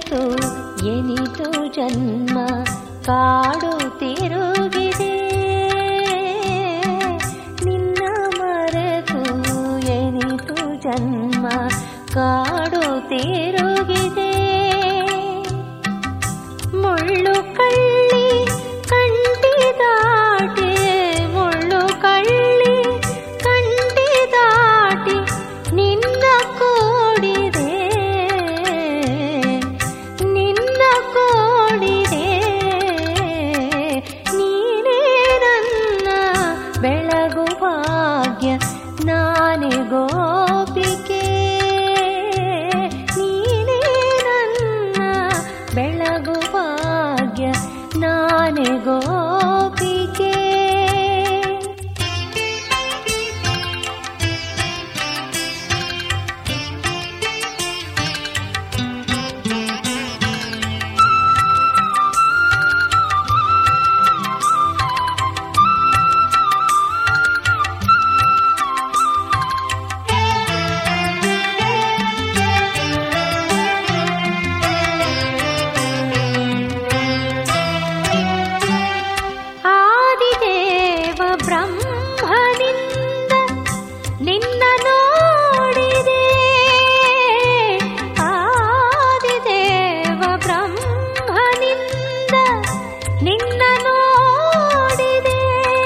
ಮರೆತು ಎನಿತು ಜನ್ಮ ಕಾಡು ತಿರುಗಿದೆ ನಿನ್ನ ಮರೆತು ಎನಿತು ಜನ್ಮ ಕಾಡು ತಿರುಗಿದೆ ಮುಳ್ಳು ಕಳ್ಳಿ ಕಂಟಿ ದಾಟಿ ಮುಳ್ಳು ಕಳ್ಳಿ ಕಂಟಿ ದಾಟಿ ನಿನ್ನ ಕೂಡಿದೆ ನಿನ್ನ ಕೂಡಿದೆ ನೀನೇ ನನ್ನ ಬೆಳಗು ಭಾಗ್ಯ ನಾನೇ ಗೋಪಿಕೆ ನೀನೇ ನನ್ನ ಬೆಳಗು ಭಾಗ್ಯ ನಾನೇ ಗೋಪಿಕೆ ಆದಿದೇವ ಬ್ರಹ್ಮನಿಂದ ನಿನ್ನ ನೋಡಿದೆ ಆದಿದೇವ ಬ್ರಹ್ಮನಿಂದ ನಿನ್ನ ನೋಡಿದೆ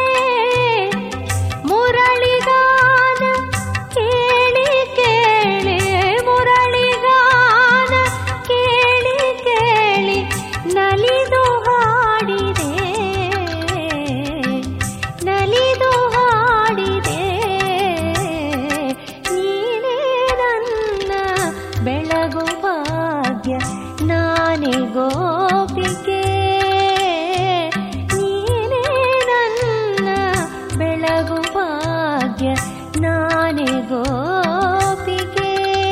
ಮುರಳಿಗಾನ ಕೇಳಿ ಕೇಳಿ ಮುರಳಿಗಾನ ಕೇಳಿ ಕೇಳಿ ನಲಿದು ಹಾಡಿದೆ ನಲಿದು ಹಾಡಿದೆ ನೀನೇ ನನ್ನ ಬೆಳಗು ಭಾಗ್ಯ ನಾನೇ ಗೋಪಿಕೆ ನೀನೇ ನನ್ನ ಬೆಳಗು ಭಾಗ್ಯ ನಾನೇ ಗೋಪಿಕೆ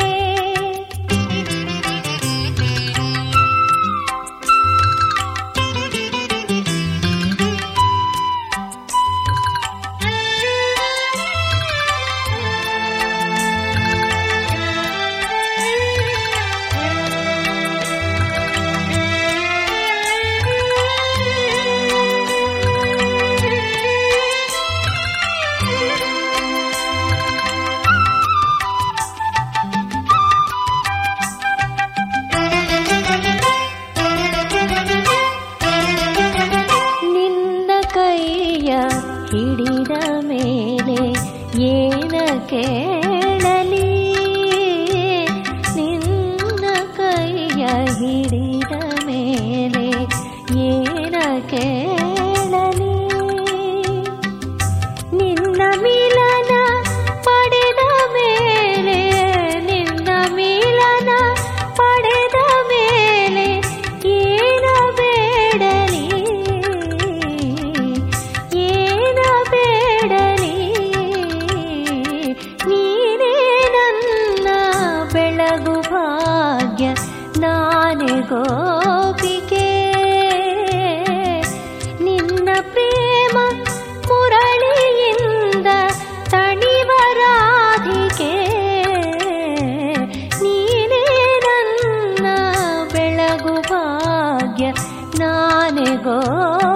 ನಿನ್ನ ಕೈಯ ಹಿಡಿದ ಮೇಲೆ ಏನ ಕೇಳಲಿ ನಿನ್ನ ಕೈಯ ಹಿಡಿದ ಮೇಲೆ ಏನ ಕೇಳಲಿ ನಿನ್ನ ಮಿಲನ ಪಡೆದ ಮೇಲೆ ನಿನ್ನ ಮಿಲನ ಪಡೆದ ಮೇಲೆ ಏನ ಬೇಡಲಿ ಏನ ಬೇಡಲಿ ನೀನೇ ನನ್ನ ಬೆಳಗು ಭಾಗ್ಯ ನಾನೇ ಗೋಪಿಕೆ ನಿನ್ನ ಪ್ರೇಮ ಮುರಳಿಯಿಂದ ತಣಿವರಾಧಿಕೆ ನೀನೇ ನನ್ನ ಬೆಳಗು ಭಾಗ್ಯ ನಾನೇ ಗೋ